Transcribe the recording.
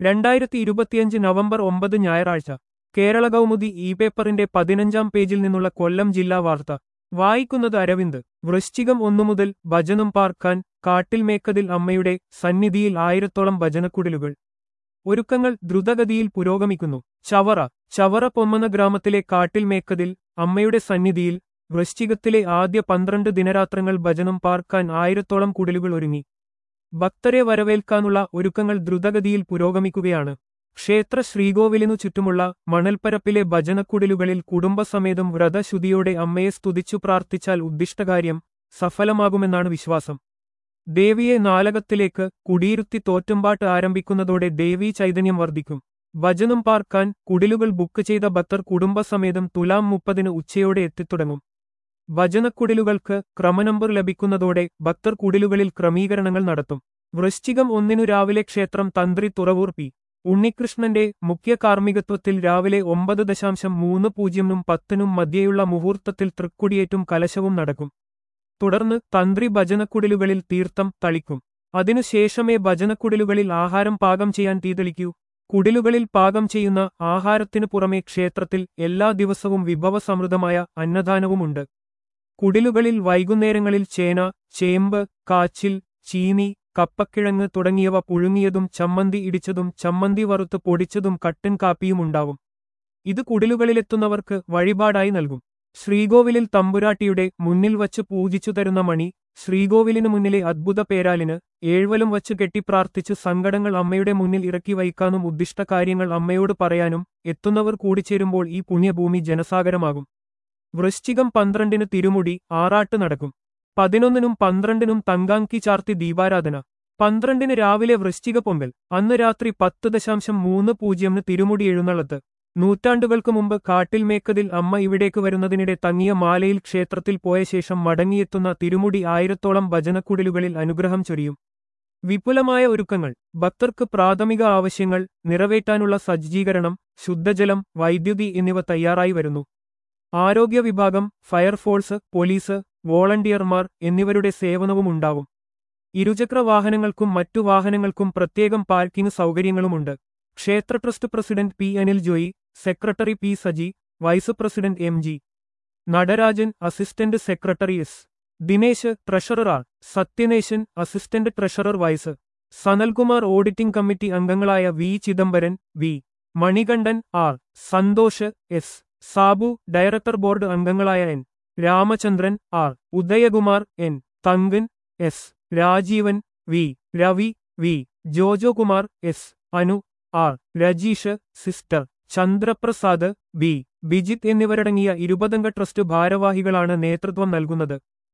രണ്ടായിരത്തി ഇരുപത്തിയഞ്ച് നവംബർ ഒമ്പത് ഞായറാഴ്ച കേരള കൗമുദി ഇ പേപ്പറിന്റെ പതിനഞ്ചാം പേജിൽ നിന്നുള്ള കൊല്ലം ജില്ലാ വാർത്ത വായിക്കുന്നത് അരവിന്ദ് വൃശ്ചികം ഒന്നുമുതൽ ഭജനം പാർക്കാൻ കാട്ടിൽ മേക്കതിൽ അമ്മയുടെ സന്നിധിയിൽ ആയിരത്തോളം ഭജനക്കുടിലുകൾ ഒരുക്കങ്ങൾ ദ്രുതഗതിയിൽ പുരോഗമിക്കുന്നു ചവറ ചവറ പൊമ്മന ഗ്രാമത്തിലെ കാട്ടിൽ മേക്കതിൽ അമ്മയുടെ സന്നിധിയിൽ വൃശ്ചികത്തിലെ ആദ്യ പന്ത്രണ്ട് ദിനരാത്രങ്ങൾ ഭജനം പാർക്കാൻ ആയിരത്തോളം കുടിലുകൾ ഒരുങ്ങി ഭക്തരെ വരവേൽക്കാനുള്ള ഒരുക്കങ്ങൾ ദ്രുതഗതിയിൽ പുരോഗമിക്കുകയാണ് ക്ഷേത്ര ശ്രീകോവിലിനു ചുറ്റുമുള്ള മണൽപ്പരപ്പിലെ ഭജനക്കുടിലുകളിൽ കുടുംബസമേതം വ്രതശുദ്ധിയോടെ അമ്മയെ സ്തുതിച്ചു പ്രാർത്ഥിച്ചാൽ ഉദ്ദിഷ്ടകാര്യം സഫലമാകുമെന്നാണ് വിശ്വാസം ദേവിയെ നാലകത്തിലേക്ക് കുടിയിരുത്തി തോറ്റുംപാട്ട് ആരംഭിക്കുന്നതോടെ ദേവീ ചൈതന്യം വർദ്ധിക്കും ഭജനം പാർക്കാൻ കുടിലുകൾ ബുക്ക് ചെയ്ത ഭക്തർ കുടുംബസമേതം തുലാം മുപ്പതിന് ഉച്ചയോടെ എത്തിത്തുടങ്ങും ഭജനക്കുടിലുകൾക്ക് ക്രമനമ്പർ ലഭിക്കുന്നതോടെ ഭക്തർ കുടിലുകളിൽ ക്രമീകരണങ്ങൾ നടത്തും വൃശ്ചികം ഒന്നിനു രാവിലെ ക്ഷേത്രം തന്ത്രി തുറവൂർ പി ഉണ്ണികൃഷ്ണന്റെ മുഖ്യ കാർമ്മികത്വത്തിൽ രാവിലെ ഒമ്പത് ദശാംശം മൂന്ന് പൂജ്യമിനും പത്തിനും മധ്യേയുള്ള മുഹൂർത്തത്തിൽ തൃക്കുടിയേറ്റും കലശവും നടക്കും തുടർന്ന് തന്ത്രി ഭജനക്കുടിലുകളിൽ തീർത്ഥം തളിക്കും അതിനുശേഷമേ ഭജനക്കുടിലുകളിൽ ആഹാരം പാകം ചെയ്യാൻ തീതെളിക്കൂ കുടിലുകളിൽ പാകം ചെയ്യുന്ന ആഹാരത്തിനു പുറമെ ക്ഷേത്രത്തിൽ എല്ലാ ദിവസവും വിഭവസമൃദ്ധമായ അന്നദാനവുമുണ്ട് കുടിലുകളിൽ വൈകുന്നേരങ്ങളിൽ ചേന ചേമ്പ് കാച്ചിൽ ചീനി കപ്പക്കിഴങ്ങ് തുടങ്ങിയവ പുഴുങ്ങിയതും ചമ്മന്തി ഇടിച്ചതും ചമ്മന്തി വറുത്ത് പൊടിച്ചതും കട്ടൻ കാപ്പിയും ഉണ്ടാവും ഇത് കുടിലുകളിലെത്തുന്നവർക്ക് വഴിപാടായി നൽകും ശ്രീകോവിലിൽ തമ്പുരാട്ടിയുടെ മുന്നിൽ വച്ച് പൂജിച്ചു തരുന്ന മണി ശ്രീകോവിലിനു മുന്നിലെ അദ്ഭുത പേരാലിന് ഏഴ്വലും വച്ച് കെട്ടിപ്രാർത്ഥിച്ച് സങ്കടങ്ങൾ അമ്മയുടെ മുന്നിൽ ഇറക്കി വയ്ക്കാനും ഉദ്ദിഷ്ട കാര്യങ്ങൾ അമ്മയോട് പറയാനും എത്തുന്നവർ കൂടിച്ചേരുമ്പോൾ ഈ പുണ്യഭൂമി ജനസാഗരമാകും വൃശ്ചികം പന്ത്രണ്ടിന് തിരുമുടി ആറാട്ട് നടക്കും പതിനൊന്നിനും പന്ത്രണ്ടിനും തങ്കാങ്കി ചാർത്തി ദീപാരാധന പന്ത്രണ്ടിന് രാവിലെ വൃശ്ചിക പൊങ്കൽ അന്ന് രാത്രി പത്ത് ദശാംശം മൂന്ന് പൂജ്യമിന് തിരുമുടി എഴുന്നള്ളത്ത് നൂറ്റാണ്ടുകൾക്ക് മുമ്പ് കാട്ടിൽ മേക്കതിൽ അമ്മ ഇവിടേക്ക് വരുന്നതിനിടെ തങ്ങിയ മാലയിൽ ക്ഷേത്രത്തിൽ പോയ ശേഷം മടങ്ങിയെത്തുന്ന തിരുമുടി ആയിരത്തോളം ഭജനക്കുടിലുകളിൽ അനുഗ്രഹം ചൊരിയും വിപുലമായ ഒരുക്കങ്ങൾ ഭക്തർക്ക് പ്രാഥമിക ആവശ്യങ്ങൾ നിറവേറ്റാനുള്ള സജ്ജീകരണം ശുദ്ധജലം വൈദ്യുതി എന്നിവ തയ്യാറായി വരുന്നു ആരോഗ്യ വിഭാഗം ഫയർഫോഴ്സ് പോലീസ് വോളണ്ടിയർമാർ എന്നിവരുടെ സേവനവും ഉണ്ടാവും ഇരുചക്ര വാഹനങ്ങൾക്കും മറ്റു വാഹനങ്ങൾക്കും പ്രത്യേകം പാർക്കിംഗ് സൗകര്യങ്ങളുമുണ്ട് ക്ഷേത്ര trust president P Anil Joy secretary P Saji vice president M G Natarajan assistant secretary S Dinesh treasurer R Sathyanesan assistant treasurer vice Sanalkumar auditing committee അംഗങ്ങളായ V Chidambaran V Manikandan R Santhosh S Sabu director board അംഗങ്ങളായ N Ramachandran R Udayakumar N Thankan S Rajeevan V Ravi V Jojo Kumar S Anu R Rajeesh sister Chandraprasad B Bijith എന്നിവരടങ്ങിയ ഇരുപതംഗ trust ഭാരവാഹികളാണ് നേതൃത്വം നൽകുന്നത്